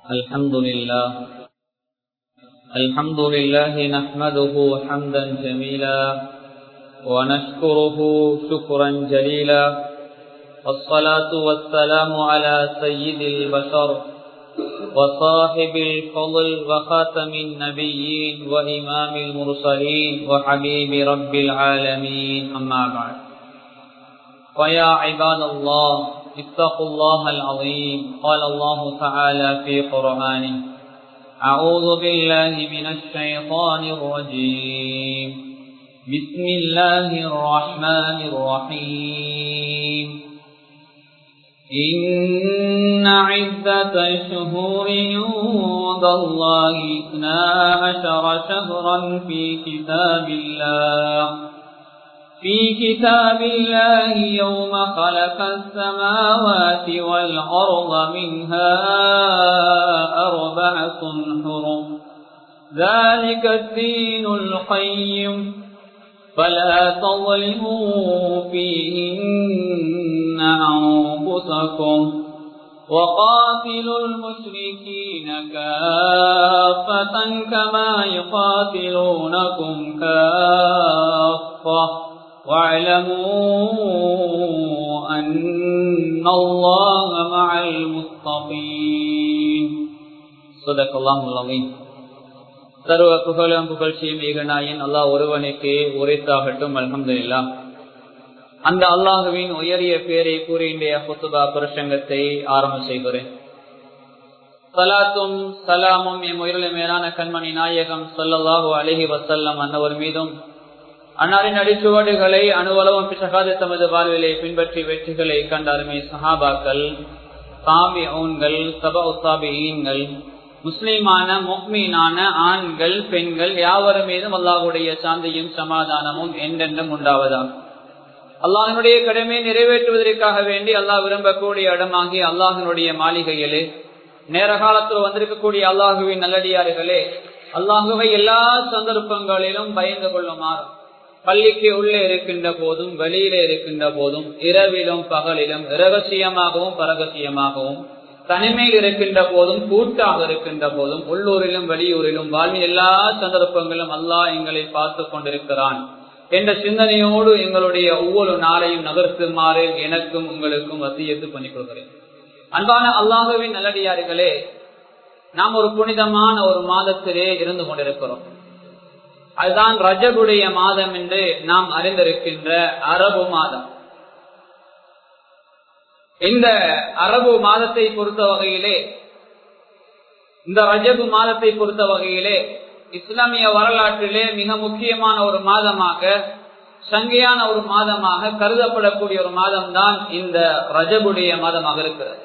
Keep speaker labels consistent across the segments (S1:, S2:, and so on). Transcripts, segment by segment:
S1: الحمد لله الحمد لله نحمده حمدا جميلا ونشكره شكرا جليلا والصلاة والسلام على سيد البشر وصاحب الفضل وخاتم النبيين وإمام المرسلين وحبيب رب العالمين أما بعد ويا عباد الله اتقوا الله العظيم قال الله تعالى في قرآنه أعوذ بالله من الشيطان الرجيم بسم الله الرحمن الرحيم إن عدة الشهور عند الله اثنا عشر شهرا في كتاب الله في كتاب الله يوم خلق السماوات والأرض منها أربعة حرم ذلك الدين القيم فلا تظلموا فيهن أنفسكم وقاتلوا المشركين كافة كما يقاتلونكم كافة واعلموا أن الله مع المتقين صدق الله العظيم சர்வ புகழும் புகழ்ச்சியும் ஈகனாயின் அல்லாஹ் ஒருவனுக்கு உரைத்தாகட்டும் அலமதுல்லா அந்த அல்லாஹுவின் உயரிய பேரை கூறி இன்றைய புத்துபா பிரசங்கத்தை ஆரம்பம் செய்கிறேன் சலாத்தும் சலாமும் எம் உயிரில மேலான கண்மணி நாயகம் சொல்லல்லாஹு அழகி வசல்லம் அன்னவர் மீதும் அன்னாரின் அடிச்சுவடுகளை அணுவலவும் பிசகாத தமது வாழ்விலை பின்பற்றி வெற்றிகளை கண்ட அருமை சஹாபாக்கள் சாமி ஊன்கள் சபா உசாபிகள் முஸ்லிமான முக்மீனான ஆண்கள் பெண்கள் யாவர் மீதும் அல்லாஹுடைய சாந்தியும் சமாதானமும் என்றென்றும் உண்டாவதாகும் அல்லாஹனுடைய கடமையை நிறைவேற்றுவதற்காக வேண்டி அல்லாஹ் விரும்பக்கூடிய இடமாகி அல்லாஹனுடைய மாளிகையிலே நேர காலத்தில் வந்திருக்கக்கூடிய அல்லாஹுவின் நல்லடியார்களே அல்லாஹுவை எல்லா சந்தர்ப்பங்களிலும் பயந்து கொள்ளுமாறு பள்ளிக்கு உள்ளே இருக்கின்ற போதும் வெளியிலே இருக்கின்ற போதும் இரவிலும் பகலிலும் இரகசியமாகவும் பரகசியமாகவும் தனிமையில் இருக்கின்ற போதும் கூட்டாக இருக்கின்ற போதும் உள்ளூரிலும் வெளியூரிலும் வாழ்வின் எல்லா சந்தர்ப்பங்களும் அல்லாஹ் எங்களை பார்த்து கொண்டிருக்கிறான் என்ற சிந்தனையோடு எங்களுடைய ஒவ்வொரு நாளையும் நகர்த்துமாறு எனக்கும் உங்களுக்கும் வசியத்து பண்ணிக் கொள்கிறேன் அன்பான அல்லாஹுவின் நல்லடியார்களே நாம் ஒரு புனிதமான ஒரு மாதத்திலே இருந்து கொண்டிருக்கிறோம் அதுதான் ரஜகுடைய மாதம் என்று நாம் அறிந்திருக்கின்ற அரபு மாதம் இந்த அரபு மாதத்தை பொறுத்த வகையிலே இந்த ரஜபு மாதத்தை பொறுத்த வகையிலே இஸ்லாமிய வரலாற்றிலே மிக முக்கியமான ஒரு மாதமாக சங்கையான ஒரு மாதமாக கருதப்படக்கூடிய ஒரு மாதம் தான் இந்த ரஜபுடைய மாதமாக இருக்கிறது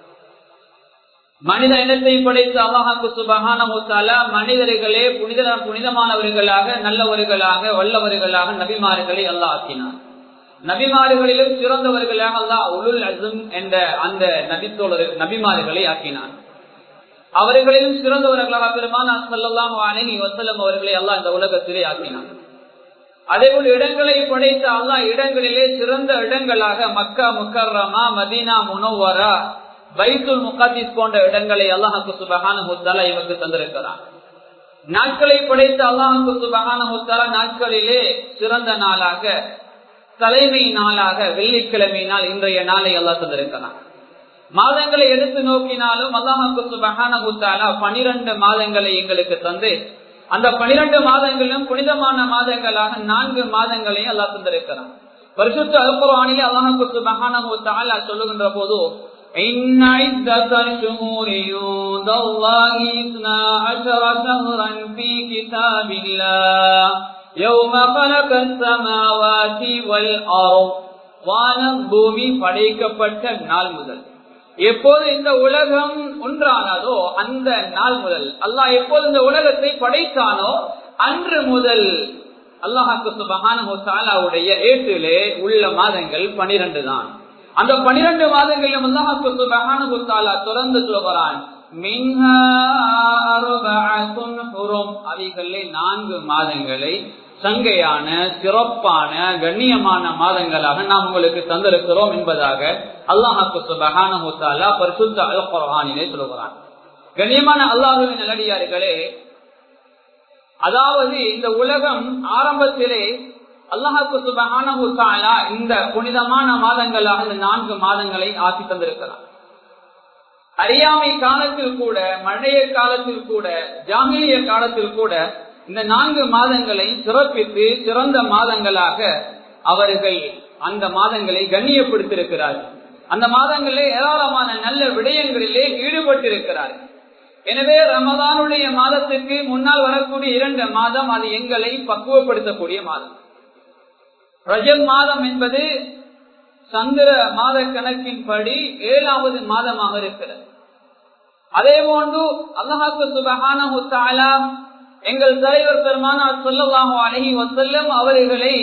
S1: மனித இனத்தை படைத்த அல்லாஹாக்கு சுபகான மனிதர்களே புனித புனிதமானவர்களாக நல்லவர்களாக வல்லவர்களாக நபிமார்களை அல்லாஹ் ஆக்கினார் நபிமார்களிலும் சிறந்தவர்களாக அல்லாஹ் உலுல் அசும் என்ற அந்த நபித்தோழர் நபிமார்களை ஆக்கினார் அவர்களிலும் சிறந்தவர்களாக பெருமான சல்லாஹ் அலஹி வசலம் அவர்களை அல்லாஹ் இந்த உலகத்திலே ஆக்கினார் அதே போல இடங்களை படைத்த அல்லாஹ் இடங்களிலே சிறந்த இடங்களாக மக்கா முக்கர்ரமா மதீனா முனோவரா பைத்துல் முகாதிஸ் போன்ற இடங்களை அல்லாஹாக்கு சுபகான முத்தாலா இவருக்கு தந்திருக்கிறார் நாட்களை படைத்த அல்லாஹாக்கு சுபகான முத்தாலா நாட்களிலே சிறந்த நாளாக தலைமை நாளாக வெள்ளிக்கிழமை நாள் இன்றைய நாளை அல்லா தந்திருக்கிறார் மாதங்களை எடுத்து நோக்கினாலும் அல்லாஹாக்கு சுபகான முத்தாலா பனிரெண்டு மாதங்களை எங்களுக்கு தந்து அந்த பனிரெண்டு மாதங்களிலும் புனிதமான மாதங்களாக நான்கு மாதங்களையும் அல்லா தந்திருக்கிறார் பரிசுத்த அல்குரானிலே அல்லாஹாக்கு சுபகான முத்தாலா சொல்லுகின்ற போது إن عدة الشهور عند الله اثنا عشر شهرا في كتاب الله يوم خلق السماوات والأرض வானம் பூமி படைக்கப்பட்ட நாள் முதல் எப்போது இந்த உலகம் ஒன்றானதோ அந்த நாள் முதல் அல்லாஹ் எப்போது இந்த உலகத்தை படைத்தானோ அன்று முதல் அல்லாஹாக்கு சுபகானுடைய ஏட்டிலே உள்ள மாதங்கள் பனிரெண்டு தான் அந்த பனிரெண்டு மாதங்களிலும் அல்லாஹாக்கு சுபகானுத்தாலா தொடர்ந்து சொல்கிறான் அவைகளே நான்கு மாதங்களை சங்கையான சிறப்பான கண்ணியமான மாதங்களாக நாம் உங்களுக்கு தந்திருக்கிறோம் என்பதாக அல்லாஹாக்கு சுபகான பரிசுத்த அல் குரானிலே சொல்கிறான் கண்ணியமான அல்லாஹுவின் நல்லடியார்களே அதாவது இந்த உலகம் ஆரம்பத்திலே அல்லாஹாக்கு சுபகான இந்த புனிதமான மாதங்களாக இந்த நான்கு மாதங்களை ஆக்கி தந்திருக்கிறார் அறியாமை காலத்தில் கூட மழைய காலத்தில் கூட ஜாமிலிய காலத்தில் கூட இந்த நான்கு மாதங்களை சிறப்பித்து சிறந்த மாதங்களாக அவர்கள் அந்த மாதங்களை கண்ணியப்படுத்தியிருக்கிறார்கள் அந்த மாதங்களிலே ஏராளமான நல்ல விடயங்களிலே ஈடுபட்டிருக்கிறார்கள் எனவே ரமதானுடைய மாதத்துக்கு முன்னால் வரக்கூடிய இரண்டு மாதம் அது எங்களை பக்குவப்படுத்தக்கூடிய மாதம் ரஜப் மாதம் என்பது சந்திர மாத கணக்கின்படி ஏழாவது மாதமாக இருக்கிறது அதே போன்று அல்லாஹாக்கு சுபகான எங்கள் தலைவர் பெருமானார் சொல்லலாமோ அழகி வசல்லம் அவர்களை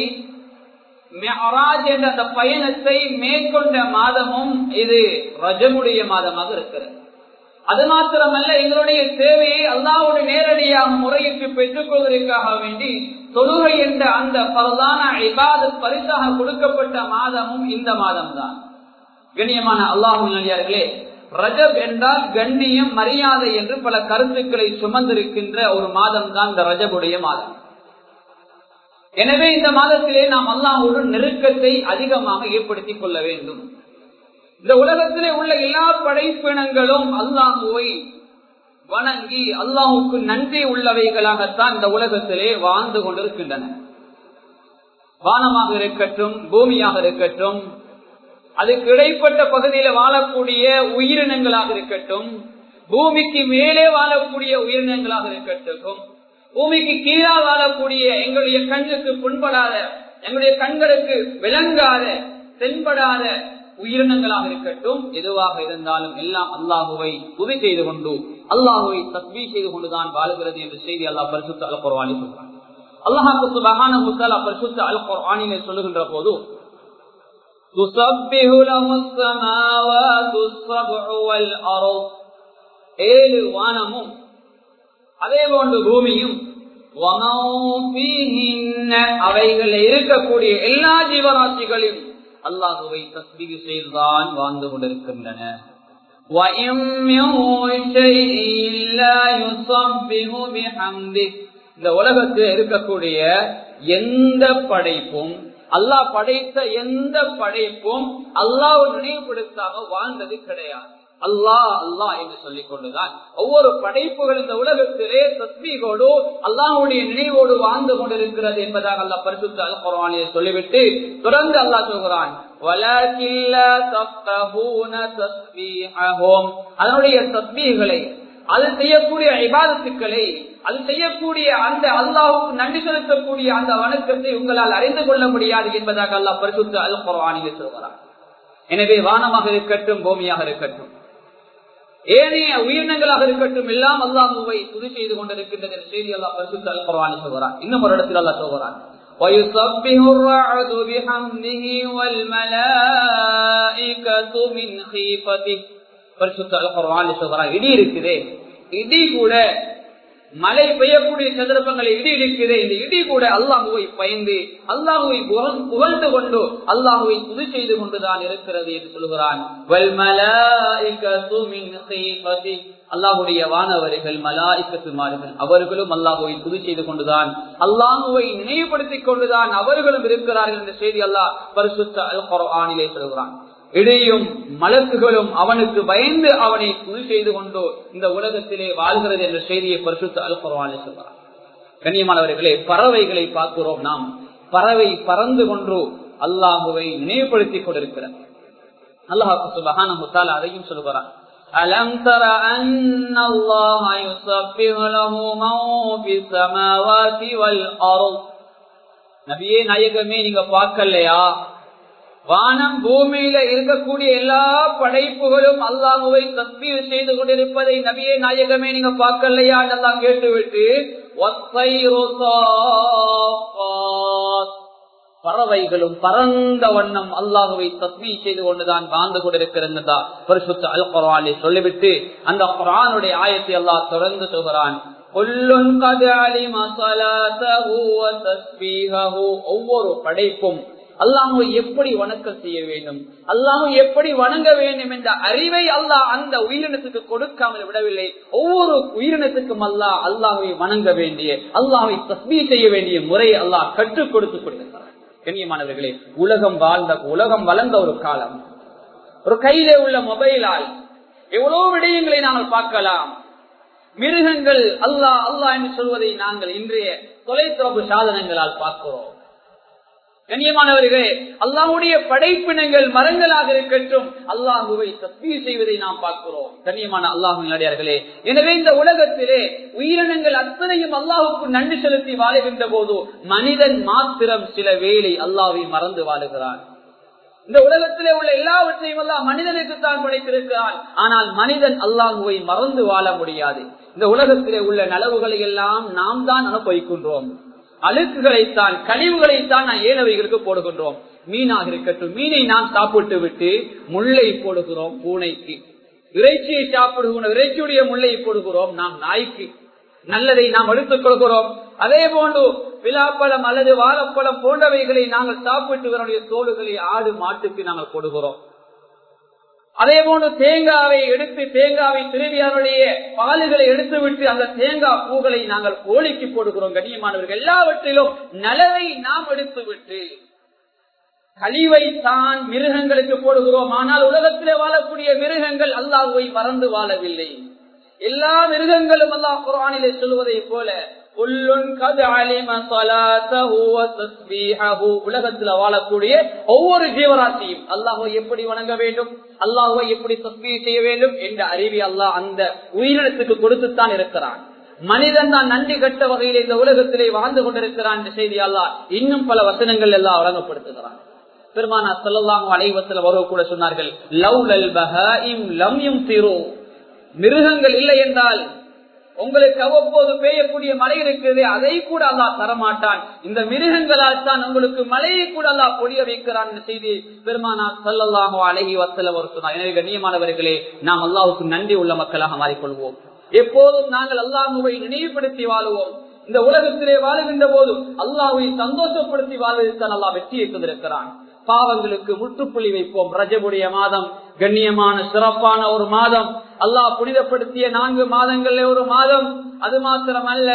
S1: என்ற அந்த பயணத்தை மேற்கொண்ட மாதமும் இது ரஜமுடைய மாதமாக இருக்கிறது அது மாத்திரமல்ல எங்களுடைய தேவையை அல்லாவோடு நேரடியாக முறையிட்டு பெற்றுக் கொள்வதற்காக வேண்டி தொழுகை என்ற அந்த பரதான இபாத பரிசாக கொடுக்கப்பட்ட மாதமும் இந்த மாதம் தான் கண்ணியமான அல்லாஹுங்களே ரஜப் என்றால் கண்ணியம் மரியாதை என்று பல கருத்துக்களை சுமந்திருக்கின்ற ஒரு மாதம் தான் இந்த ரஜபுடைய மாதம் எனவே இந்த மாதத்திலே நாம் அல்லாஹோடு நெருக்கத்தை அதிகமாக ஏற்படுத்திக் கொள்ள வேண்டும் இந்த உலகத்திலே உள்ள எல்லா படைப்பினங்களும் அல்லாஹுவை வணங்கி அல்லாஹுக்கு நன்றி உள்ளவைகளாகத்தான் இந்த உலகத்திலே வாழ்ந்து கொண்டிருக்கின்றன வானமாக இருக்கட்டும் பூமியாக இருக்கட்டும் அதுக்கு இடைப்பட்ட பகுதியில வாழக்கூடிய உயிரினங்களாக இருக்கட்டும் பூமிக்கு மேலே வாழக்கூடிய உயிரினங்களாக இருக்கட்டும் பூமிக்கு கீழா வாழக்கூடிய எங்களுடைய கண்ணுக்கு புண்படாத எங்களுடைய கண்களுக்கு விளங்காத தென்படாத உயிரினங்களாக இருக்கட்டும் எதுவாக இருந்தாலும் எல்லாம் அல்லாஹுவை உதவி செய்து கொண்டு அல்லாஹுவை தஸ்மீ செய்து கொண்டுதான் வாழ்கிறது என்ற செய்தி அல்லாஹ் பரிசுத்த அல் குர்வானி சொல்றான் அல்லாஹாக்கு சுபகான முத்தாலா பரிசுத்த அல் குர்வானிலே சொல்லுகின்ற போது تسبح له السماوات السبع والأرض ஏழு வானமும் அதே போன்று பூமியும் அவைகள் இருக்கக்கூடிய எல்லா ஜீவராசிகளையும் அல்லாஹுவை தஸ்பீக செய்துதான் வாழ்ந்து கொண்டிருக்கின்றன இந்த உலகத்தில் இருக்கக்கூடிய எந்த படைப்பும் அல்லாஹ் படைத்த எந்த படைப்பும் அல்லாஹ் நினைவுபடுத்தாம வாழ்ந்தது கிடையாது அல்லாஹ் அல்லாஹ் என்று சொல்லிக் கொண்டுதான் ஒவ்வொரு படைப்புகள் இந்த உலகத்திலே தஸ்மீகோடு அல்லாஹுடைய நினைவோடு வாழ்ந்து கொண்டிருக்கிறது என்பதாக அல்லாஹ் பரிசுத்த அல் குரானியை சொல்லிவிட்டு தொடர்ந்து அல்லாஹ் சொல்கிறான் அதனுடைய தஸ்மீகளை அது செய்யக்கூடிய இபாதத்துக்களை அது செய்யக்கூடிய அந்த அல்லாஹுக்கு நன்றி செலுத்தக்கூடிய அந்த வணக்கத்தை உங்களால் அறிந்து கொள்ள முடியாது என்பதாக அல்லாஹ் பரிசுத்த அல் குரானியை சொல்கிறான் எனவே வானமாக இருக்கட்டும் பூமியாக இருக்கட்டும் ஏனைய உயிரினங்களாக இருக்கட்டும் எல்லாம் அல்லாஹுவை துதி செய்து கொண்டிருக்கின்றது என்ற செய்தி அல்லாஹ் பரிசுத்த அல் குர்ஆனி சொல்கிறான் இன்னும் ஒரு இடத்தில் அல்லாஹ் சொல்கிறான் ويسبح الرعد بحمده والملائكة من خيفته பரிசுத்த அல் குர்ஆனி சொல்கிறான் இடி இருக்குதே இடி கூட மழை பெய்யக்கூடிய சந்தர்ப்பங்களை இடி இருக்கிறது இந்த இடி கூட அல்லாஹுவை பயந்து அல்லாஹுவை புகழ்ந்து கொண்டு அல்லாஹுவை துதி செய்து கொண்டுதான் இருக்கிறது என்று சொல்கிறான் அல்லாஹுடைய வானவர்கள் மலாய்க்கத்துமார்கள் அவர்களும் அல்லாஹுவை துதி செய்து கொண்டுதான் அல்லாஹுவை நினைவுபடுத்திக் கொண்டுதான் அவர்களும் இருக்கிறார்கள் என்ற செய்தி அல்லாஹ் பரிசுத்த அல் குர்ஆனிலே சொல்கிறான் இடையும் மலக்குகளும் அவனுக்கு பயந்து அவனை துணி செய்து கொண்டு இந்த உலகத்திலே வாழ்கிறது என்ற செய்தியை பரிசுத்த அல் குர்வானே சொல்கிறார் கண்ணியமானவர்களே பறவைகளை பார்க்கிறோம் நாம் பறவை பறந்து கொண்டு அல்லாஹுவை நினைவுபடுத்திக் கொண்டிருக்கிறார் அல்லாஹு சுபஹான முத்தால அதையும் சொல்கிறான் ألم تر أن الله يسبح له من في السماوات والأرض நபியே நாயகமே நீங்க பார்க்கலையா வானம் பூமியில இருக்கக்கூடிய எல்லா படைப்புகளும் அல்லாஹுவை தஸ்மீர் செய்து கொண்டிருப்பதை நபியே நாயகமே நீங்க பார்க்கலையா நல்லா கேட்டுவிட்டு பறவைகளும் பறந்த வண்ணம் அல்லாஹுவை தஸ்மீ செய்து கொண்டுதான் வாழ்ந்து கொண்டிருக்கிறதா பரிசுத்த அல் குரானை சொல்லிவிட்டு அந்த குரானுடைய ஆயத்தை அல்லாஹ் தொடர்ந்து சொல்கிறான் ஒவ்வொரு படைப்பும் அல்லாஹுவை எப்படி வணக்கம் செய்ய வேண்டும் அல்லாஹுவை எப்படி வணங்க வேண்டும் என்ற அறிவை அல்லாஹ் அந்த உயிரினத்துக்கு கொடுக்காமல் விடவில்லை ஒவ்வொரு உயிரினத்துக்கும் அல்லாஹ் அல்லாஹுவை வணங்க வேண்டிய அல்லாஹுவை தஸ்மீ செய்ய வேண்டிய முறையை அல்லாஹ் கற்றுக் கொடுத்துக் கொண்டிருக்கிறார் கண்ணியமானவர்களே உலகம் வாழ்ந்த உலகம் வளர்ந்த ஒரு காலம் ஒரு கையிலே உள்ள மொபைலால் எவ்வளவு விடயங்களை நாங்கள் பார்க்கலாம் மிருகங்கள் அல்லாஹ் அல்லாஹ் என்று சொல்வதை நாங்கள் இன்றைய தொலைத்தொடர்பு சாதனங்களால் பார்க்கிறோம் கண்ணியமானவர்களே அல்லாஹுடைய படைப்பினங்கள் மரங்களாக இருக்கட்டும் அல்லாஹுவை தஸ்மீ செய்வதை நாம் பார்க்கிறோம் கண்ணியமான அல்லாஹு நடிகார்களே எனவே இந்த உலகத்திலே உயிரினங்கள் அத்தனையும் அல்லாஹுக்கு நன்றி செலுத்தி வாழுகின்ற போது மனிதன் மாத்திரம் சில வேலை அல்லாஹை மறந்து வாழுகிறான் இந்த உலகத்திலே உள்ள எல்லாவற்றையும் எல்லாம் மனிதனுக்கு தான் படைத்திருக்கிறான் ஆனால் மனிதன் அல்லாஹுவை மறந்து வாழ முடியாது இந்த உலகத்திலே உள்ள நலவுகளை எல்லாம் நாம் தான் அனுபவிக்கின்றோம் அழுக்குகளைத்தான் கழிவுகளைத்தான் நான் ஏனவைகளுக்கு போடுகின்றோம் மீனாக இருக்கட்டும் மீனை நாம் சாப்பிட்டு விட்டு முல்லை போடுகிறோம் பூனைக்கு இறைச்சியை சாப்பிடுகிறோம் இறைச்சியுடைய முல்லை போடுகிறோம் நாம் நாய்க்கு நல்லதை நாம் எடுத்துக் கொள்கிறோம் அதே போன்று விழாப்பழம் அல்லது வாழைப்பழம் போன்றவைகளை நாங்கள் சாப்பிட்டு தோடுகளை ஆடு மாட்டுக்கு நாங்கள் கொடுக்கிறோம் அதே போன்று தேங்காவை எடுத்து தேங்காவை திருவியாருடைய பாலுகளை எடுத்து விட்டு அந்த தேங்காய் பூகளை நாங்கள் கோழிக்கு போடுகிறோம் கண்ணியமானவர்கள் எல்லாவற்றிலும் நலவை நாம் எடுத்து விட்டு கழிவை தான் மிருகங்களுக்கு போடுகிறோம் ஆனால் உலகத்திலே வாழக்கூடிய மிருகங்கள் அல்லாஹுவை மறந்து வாழவில்லை எல்லா மிருகங்களும் அல்லாஹ் குரானிலே சொல்வதை போல உலகத்தில் வாழக்கூடிய ஒவ்வொரு ஜீவராசியும் அல்லாஹுவை எப்படி வணங்க வேண்டும் அல்லாஹுவை எப்படி தஸ்மீ செய்ய வேண்டும் என்ற அறிவை அல்லாஹ் அந்த உயிரினத்துக்கு கொடுத்துத்தான் இருக்கிறான் மனிதன் தான் நன்றி கட்ட வகையில் இந்த உலகத்திலே வாழ்ந்து கொண்டிருக்கிறான் என்ற செய்தி அல்லாஹ் இன்னும் பல வசனங்கள் எல்லாம் வழங்கப்படுத்துகிறான் பெருமானா சொல்லலாம் அலைவத்தில் வருவ கூட சொன்னார்கள் லவ் லல் பஹாயிம் லம்யும் திரு மிருகங்கள் இல்லை என்றால் உங்களுக்கு அவ்வப்போது பெய்யக்கூடிய மழை இருக்குது அதை கூட அல்லா தரமாட்டான் இந்த மிருகங்களால் தான் உங்களுக்கு மழையை கூட அல்லா பொழிய வைக்கிறான் செய்தி பெருமானா சல்லல்லாஹோ அழகி வசலம் ஒரு சொன்னார் எனவே கண்ணியமானவர்களே நாம் அல்லாவுக்கு நன்றி உள்ள மக்களாக மாறிக்கொள்வோம் எப்போதும் நாங்கள் அல்லாஹுவை நினைவுபடுத்தி வாழுவோம் இந்த உலகத்திலே வாழுகின்ற போது அல்லாஹுவை சந்தோஷப்படுத்தி வாழ்வதற்கு அல்லா வெற்றியை தந்திருக்கிறான் பாவங்களுக்கு முற்றுப்புள்ளி வைப்போம் ரஜபுடைய மாதம் கண்ணியமான சிறப்பான ஒரு மாதம் அல்லாஹ் புனிதப்படுத்திய நான்கு மாதங்கள்ல ஒரு மாதம் அது மாத்திரம் அல்ல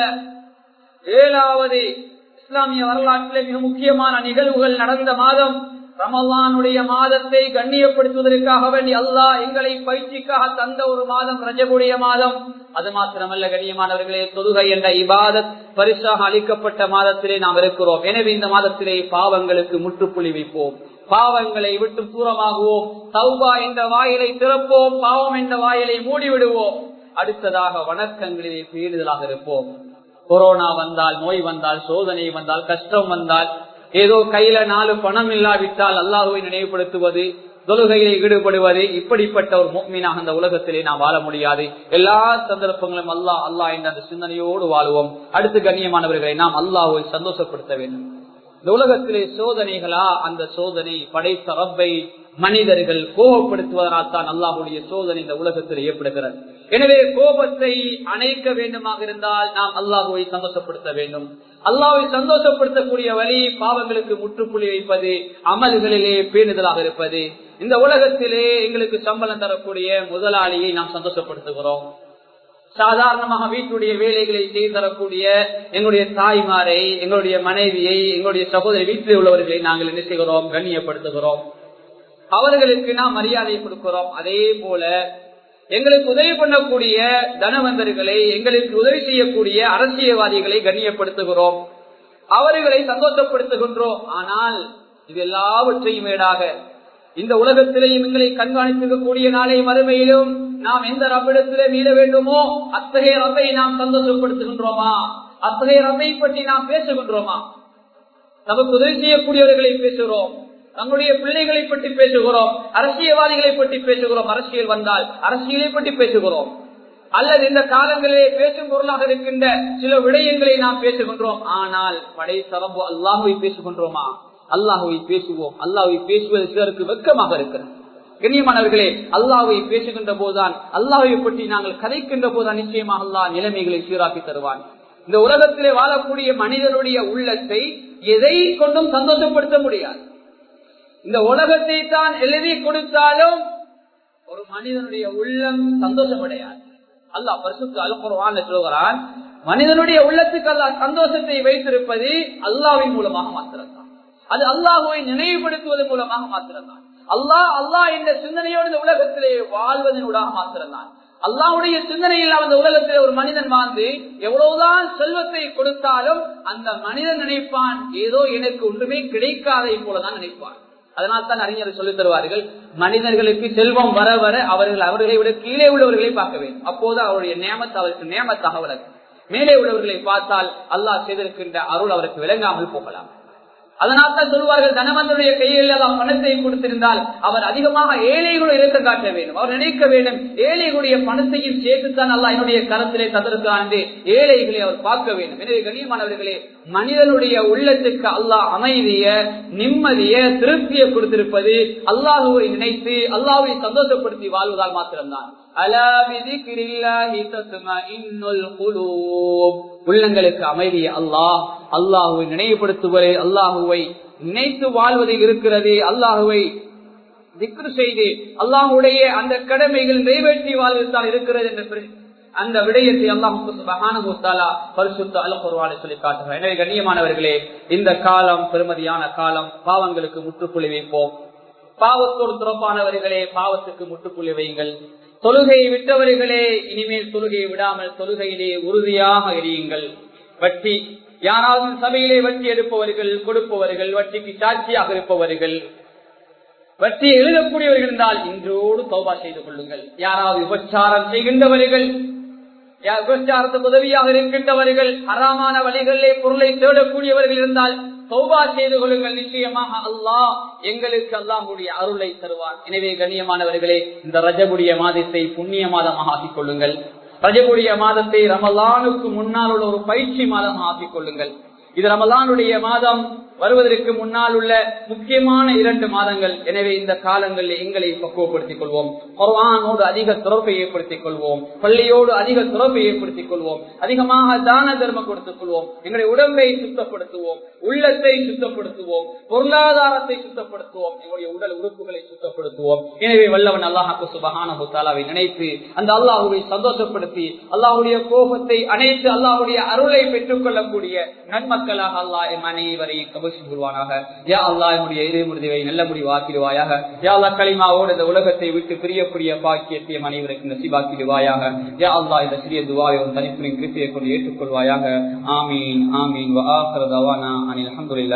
S1: ஏழாவது இஸ்லாமிய வரலாற்றிலே மிக முக்கியமான நிகழ்வுகள் நடந்த மாதம் ரமலானுடைய மாதத்தை கண்ணியப்படுத்துவதற்காக வேண்டி அல்லாஹ் எங்களை பயிற்சிக்காக தந்த ஒரு மாதம் ரஜபுடைய மாதம் அது மாத்திரமல்ல கண்ணியமானவர்களே தொழுகை என்ற இபாதத் பரிசாக அளிக்கப்பட்ட மாதத்திலே நாம் இருக்கிறோம் எனவே இந்த மாதத்திலே பாவங்களுக்கு முற்றுப்புள்ளி வைப்போம் பாவங்களை விட்டு தூரமாகுவோம் சௌபா என்ற வாயிலை திறப்போம் பாவம் என்ற வாயிலை மூடிவிடுவோம் அடுத்ததாக வணக்கங்களிலே பேணுதலாக இருப்போம் கொரோனா வந்தால் நோய் வந்தால் சோதனை வந்தால் கஷ்டம் வந்தால் ஏதோ கையில நாலு பணம் இல்லாவிட்டால் அல்லாஹுவை நினைவுபடுத்துவது தொழுகையிலே ஈடுபடுவது இப்படிப்பட்ட ஒரு மீனாக அந்த உலகத்திலே நாம் வாழ முடியாது எல்லா சந்தர்ப்பங்களும் அல்லாஹ் அல்லாஹ் என்ற அந்த சிந்தனையோடு வாழ்வோம் அடுத்து கண்ணியமானவர்களை நாம் அல்லாஹுவை சந்தோஷப்படுத்த வேண்டும் இந்த உலகத்திலே சோதனைகளா அந்த சோதனை படைத்த ரப்பை மனிதர்கள் கோபப்படுத்துவதனால் தான் அல்லாஹுடைய சோதனை இந்த உலகத்தில் ஏற்படுகிறது எனவே கோபத்தை அணைக்க வேண்டுமாக இருந்தால் நாம் அல்லாஹுவை சந்தோஷப்படுத்த வேண்டும் அல்லாஹை சந்தோஷப்படுத்தக்கூடிய வழி பாவங்களுக்கு முற்றுப்புள்ளி வைப்பது அமல்களிலே பேணுதலாக இருப்பது இந்த உலகத்திலே எங்களுக்கு சம்பளம் தரக்கூடிய முதலாளியை நாம் சந்தோஷப்படுத்துகிறோம் சாதாரணமாக வீட்டுடைய வேலைகளை செய்து தரக்கூடிய எங்களுடைய தாய்மாரை எங்களுடைய மனைவியை எங்களுடைய சகோதரி வீட்டில் உள்ளவர்களை நாங்கள் என்ன செய்கிறோம் கண்ணியப்படுத்துகிறோம் அவர்களுக்கு நாம் மரியாதை கொடுக்கிறோம் அதே போல எங்களுக்கு உதவி பண்ணக்கூடிய தனவந்தர்களை எங்களுக்கு உதவி செய்யக்கூடிய அரசியல்வாதிகளை கண்ணியப்படுத்துகிறோம் அவர்களை சந்தோஷப்படுத்துகின்றோம் ஆனால் இது எல்லாவற்றையும் மேடாக இந்த உலகத்திலேயும் எங்களை கண்காணித்திருக்கக்கூடிய நாளை மறுமையிலும் நாம் எந்த ரப்பிடத்திலே மீள வேண்டுமோ அத்தகைய ரப்பை நாம் சந்தோஷப்படுத்துகின்றோமா அத்தகைய ரப்பை பற்றி நாம் பேசுகின்றோமா நமக்கு உதவி செய்யக்கூடியவர்களை பேசுகிறோம் நம்முடைய பிள்ளைகளை பற்றி பேசுகிறோம் அரசியல்வாதிகளை பற்றி பேசுகிறோம் அரசியல் வந்தால் அரசியலை பற்றி பேசுகிறோம் அல்லது இந்த காலங்களிலே பேசும் பொருளாக இருக்கின்ற சில விடயங்களை நாம் பேசுகின்றோம் ஆனால் படை சரம்பு அல்லாஹுவை பேசுகின்றோமா அல்லாஹுவை பேசுவோம் அல்லாஹுவை பேசுவது சிலருக்கு வெக்கமாக இருக்கிறது கண்ணியமானவர்களே அல்லாஹுவை பேசுகின்ற போதுதான் அல்லாஹுவை பற்றி நாங்கள் கதைக்கின்ற போதுதான் நிச்சயமாக அல்லாஹ் நிலைமைகளை சீராக்கி தருவான் இந்த உலகத்திலே வாழக்கூடிய மனிதனுடைய உள்ளத்தை எதை கொண்டும் சந்தோஷப்படுத்த முடியாது இந்த உலகத்தை தான் எழுதி கொடுத்தாலும் ஒரு மனிதனுடைய உள்ளம் சந்தோஷமடையாது அல்லாஹ் பரிசுத்து அலுப்புறவான் சொல்கிறான் மனிதனுடைய உள்ளத்துக்கு அல்லாஹ் சந்தோஷத்தை வைத்திருப்பது அல்லாவின் மூலமாக மாத்திரம்தான் அது அல்லாஹுவை நினைவுபடுத்துவதன் மூலமாக மாத்திரம்தான் அல்லாஹ் அல்லாஹ் என்ற சிந்தனையோடு இந்த உலகத்திலே வாழ்வதனூடாக மாத்திரம்தான் அல்லாவுடைய சிந்தனையில் அந்த உலகத்தில் ஒரு மனிதன் வாழ்ந்து எவ்வளவுதான் செல்வத்தை கொடுத்தாலும் அந்த மனிதன் நினைப்பான் ஏதோ எனக்கு ஒன்றுமே கிடைக்காதை போலதான் நினைப்பான் அதனால் தான் அறிஞர் சொல்லித் தருவார்கள் மனிதர்களுக்கு செல்வம் வர வர அவர்கள் அவர்களை விட கீழே உள்ளவர்களை பார்க்க வேண்டும் அப்போது அவருடைய நேமத்து அவருக்கு நேமத்தாக வளரும் மேலே உள்ளவர்களை பார்த்தால் அல்லாஹ் செய்திருக்கின்ற அருள் அவருக்கு விளங்காமல் போகலாம் அதனால் தான் சொல்வார்கள் தனவந்தனுடைய கையில் அவர் பணத்தை கொடுத்திருந்தால் அவர் அதிகமாக ஏழைகளுடைய இருக்க காட்ட வேண்டும் அவர் நினைக்க வேண்டும் ஏழைகளுடைய பணத்தையும் சேர்த்துத்தான் அல்ல என்னுடைய கரத்திலே தந்திருக்கிறான் என்று ஏழைகளை அவர் பார்க்க வேண்டும் எனவே கண்ணியமானவர்களே மனிதனுடைய உள்ளத்துக்கு அல்லாஹ் அமைதிய நிம்மதிய திருப்தியை கொடுத்திருப்பது அல்லாஹுவை நினைத்து அல்லாஹுவை சந்தோஷப்படுத்தி வாழ்வதால் மாத்திரம்தான் உள்ளங்களுக்கு அமைதியை அல்லாஹ் அல்லாஹுவை நினைவுபடுத்துவதே அல்லாஹுவை நினைத்து வாழ்வதில் இருக்கிறது அல்லாஹுவை திக்ரு செய்து அல்லாஹுடைய அந்த கடமைகள் நிறைவேற்றி வாழ்வதில் இருக்கிறது என்று அந்த விடயத்தை அல்லாஹாலா பரிசுத்த அலப்பொருவாளை சொல்லி காட்டுகிறார் எனவே கண்ணியமானவர்களே இந்த காலம் பெருமதியான காலம் பாவங்களுக்கு முற்றுப்புள்ளி வைப்போம் பாவத்தோடு துறப்பானவர்களே பாவத்துக்கு முற்றுப்புள்ளி வையுங்கள் தொழுகையை விட்டவர்களே இனிமேல் தொழுகையை விடாமல் தொழுகையிலே உறுதியாக எரியுங்கள் வட்டி யாராவது சபையிலே வட்டி எடுப்பவர்கள் கொடுப்பவர்கள் வட்டிக்கு சாட்சியாக இருப்பவர்கள் வட்டி எழுதக்கூடியவர்கள் இருந்தால் இன்றோடு தௌபா செய்து கொள்ளுங்கள் யாராவது விபச்சாரம் செய்கின்றவர்கள் விபச்சாரத்துக்கு உதவியாக இருக்கின்றவர்கள் அறாமான வழிகளிலே பொருளை தேடக்கூடியவர்கள் இருந்தால் சௌபா செய்து கொள்ளுங்கள் நிச்சயமாக அல்லாஹ் எங்களுக்கு அல்லாஹுடைய அருளை தருவார் எனவே கண்ணியமானவர்களே இந்த ரஜகுடைய மாதத்தை புண்ணிய மாதமாக ஆக்கிக் கொள்ளுங்கள் ரஜகுடைய மாதத்தை ரமலானுக்கு முன்னால் உள்ள ஒரு பயிற்சி மாதமாக ஆக்கிக் கொள்ளுங்கள் இது ரமலானுடைய மாதம் வருவதற்கு முன்னால் உள்ள முக்கியமான இரண்டு மாதங்கள் எனவே இந்த காலங்களில் எங்களை பக்குவப்படுத்திக் கொள்வோம் குர்ஆனோடு அதிக தொடர்பை ஏற்படுத்திக் கொள்வோம் பள்ளியோடு அதிக தொடர்பை ஏற்படுத்திக் கொள்வோம் அதிகமாக தான தர்மம் கொடுத்துக் கொள்வோம் எங்களுடைய உடம்பை சுத்தப்படுத்துவோம் உள்ளத்தை சுத்தப்படுத்துவோம் பொருளாதாரத்தை சுத்தப்படுத்துவோம் எங்களுடைய உடல் உறுப்புகளை சுத்தப்படுத்துவோம் எனவே வல்லவன் அல்லாஹாக்கு சுபகான தாலாவை நினைத்து அந்த அல்லாஹுவை சந்தோஷப்படுத்தி அல்லாஹுடைய கோபத்தை அனைத்து அல்லாஹுடைய அருளை பெற்றுக் கொள்ளக்கூடிய நன்மக்களாக அல்லாஹ் எம் அனைவரையும் கபசி கொள்வானாக யா அல்லா என்னுடைய இறை முடிவை நல்ல முடிவு ஆக்கிடுவாயாக யா அல்லா களிமாவோடு இந்த உலகத்தை விட்டு பிரியக்கூடிய பாக்கியத்தை அனைவருக்கு நசிபாக்கிடுவாயாக யா அல்லா இந்த சிறிய துவாவை உன் தனிப்புரின் கிருப்பியை கொண்டு ஏற்றுக்கொள்வாயாக ஆமீன் ஆமீன் வ ஆஹிரு தவானா அனில் அல்ஹம்துலில்லாஹ்